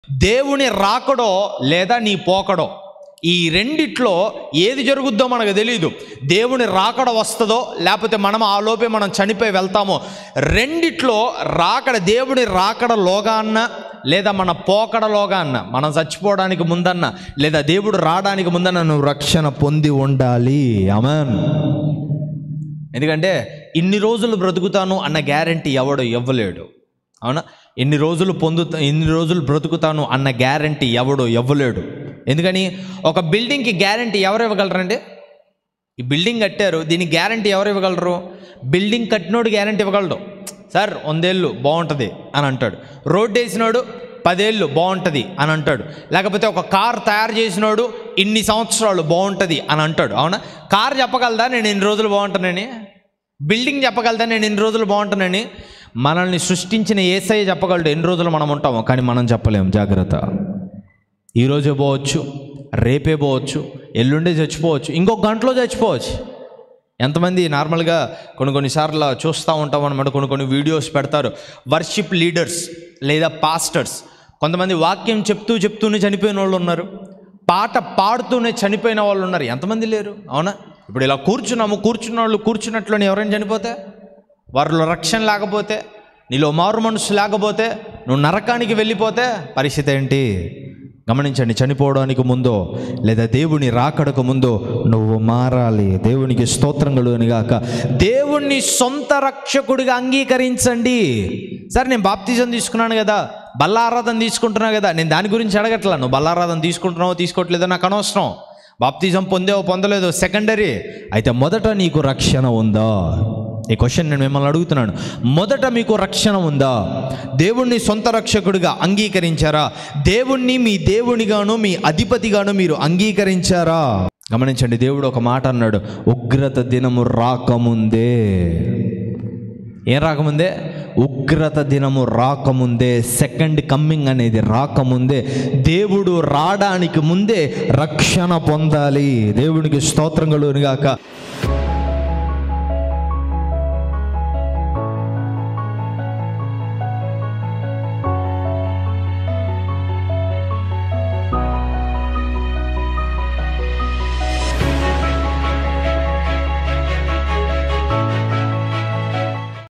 దేవుని రాకడో లేదా నీ పోకడో ఈ రెండిట్లో ఏది జరుగుద్దో మనకు తెలియదు దేవుని రాకడ వస్తుందో లేకపోతే మనం ఆ లోపే మనం చనిపోయి వెళ్తామో రెండిట్లో రాకడ దేవుని రాకడ లోగా అన్న లేదా మన పోకడలోగా అన్న మనం చచ్చిపోవడానికి ముందన్న లేదా దేవుడు రావడానికి ముందన్న నువ్వు రక్షణ పొంది ఉండాలి అమన్ ఎందుకంటే ఇన్ని రోజులు బ్రతుకుతాను అన్న గ్యారంటీ ఎవడు ఇవ్వలేడు అవునా ఎన్ని రోజులు పొందుతా ఎన్ని రోజులు బ్రతుకుతాను అన్న గ్యారంటీ ఎవడు ఇవ్వలేడు ఎందుకని ఒక బిల్డింగ్కి గ్యారంటీ ఎవరు ఇవ్వగలరండి ఈ బిల్డింగ్ కట్టారు దీనికి గ్యారంటీ ఎవరు ఇవ్వగలరు బిల్డింగ్ కట్టినోడు గ్యారంటీ ఇవ్వగలడు సార్ వందేళ్ళు బాగుంటుంది అని అంటాడు రోడ్డు వేసినోడు పదేళ్ళు బాగుంటుంది అని అంటాడు లేకపోతే ఒక కార్ తయారు చేసినోడు ఇన్ని సంవత్సరాలు బాగుంటుంది అని అంటాడు అవునా కార్ చెప్పగలదా నేను ఇన్ని రోజులు బాగుంటానని బిల్డింగ్ చెప్పగలదా నేను ఎన్ని రోజులు బాగుంటానని మనల్ని సృష్టించిన ఏసఐ చెప్పగలడు ఎన్ని రోజులు మనం ఉంటాము కానీ మనం చెప్పలేము జాగ్రత్త ఈరోజే పోవచ్చు రేపే పోవచ్చు ఎల్లుండే చచ్చిపోవచ్చు ఇంకొక గంటలో చచ్చిపోవచ్చు ఎంతమంది నార్మల్గా కొన్ని కొన్నిసార్లు చూస్తూ ఉంటాం అనమాట కొన్ని కొన్ని వీడియోస్ పెడతారు వర్షిప్ లీడర్స్ లేదా పాస్టర్స్ కొంతమంది వాక్యం చెప్తూ చెప్తూనే చనిపోయిన వాళ్ళు ఉన్నారు పాట పాడుతూనే చనిపోయిన వాళ్ళు ఉన్నారు ఎంతమంది లేరు అవునా ఇప్పుడు ఇలా కూర్చున్నాము కూర్చున్న వాళ్ళు కూర్చున్నట్లోనే ఎవరైనా చనిపోతే వారిలో రక్షణ లేకపోతే నీలో మారు మనసు లేకపోతే నువ్వు నరకానికి వెళ్ళిపోతే పరిస్థితి ఏంటి గమనించండి చనిపోవడానికి ముందో లేదా దేవుని రాకడకు ముందో నువ్వు మారాలి దేవునికి స్తోత్రం కలుగును గాక దేవుణ్ణి సొంత రక్షకుడిగా అంగీకరించండి సరే నేను బాప్తిజం తీసుకున్నాను కదా బల్లారాధన తీసుకుంటున్నావు కదా నేను దాని గురించి అడగట్లా నువ్వు బల్లారాధన తీసుకుంటున్నావో తీసుకోవట్లేదో నాకు అనవసరం బాప్తిజం పొందేవో పొందలేదో సెకండరీ అయితే మొదట నీకు రక్షణ ఉందా ఈ క్వశ్చన్ నేను మిమ్మల్ని అడుగుతున్నాను మొదట మీకు రక్షణ ఉందా దేవుణ్ణి సొంత రక్షకుడిగా అంగీకరించారా దేవుణ్ణి మీ దేవునిగాను మీ అధిపతిగాను మీరు అంగీకరించారా గమనించండి దేవుడు ఒక మాట అన్నాడు ఉగ్రత దినము రాకముందే ఏం రాకముందే ఉగ్రత దినము రాకముందే సెకండ్ కమ్మింగ్ అనేది రాకముందే దేవుడు రావడానికి ముందే రక్షణ పొందాలి దేవునికి స్తోత్రం కలుగునుగాక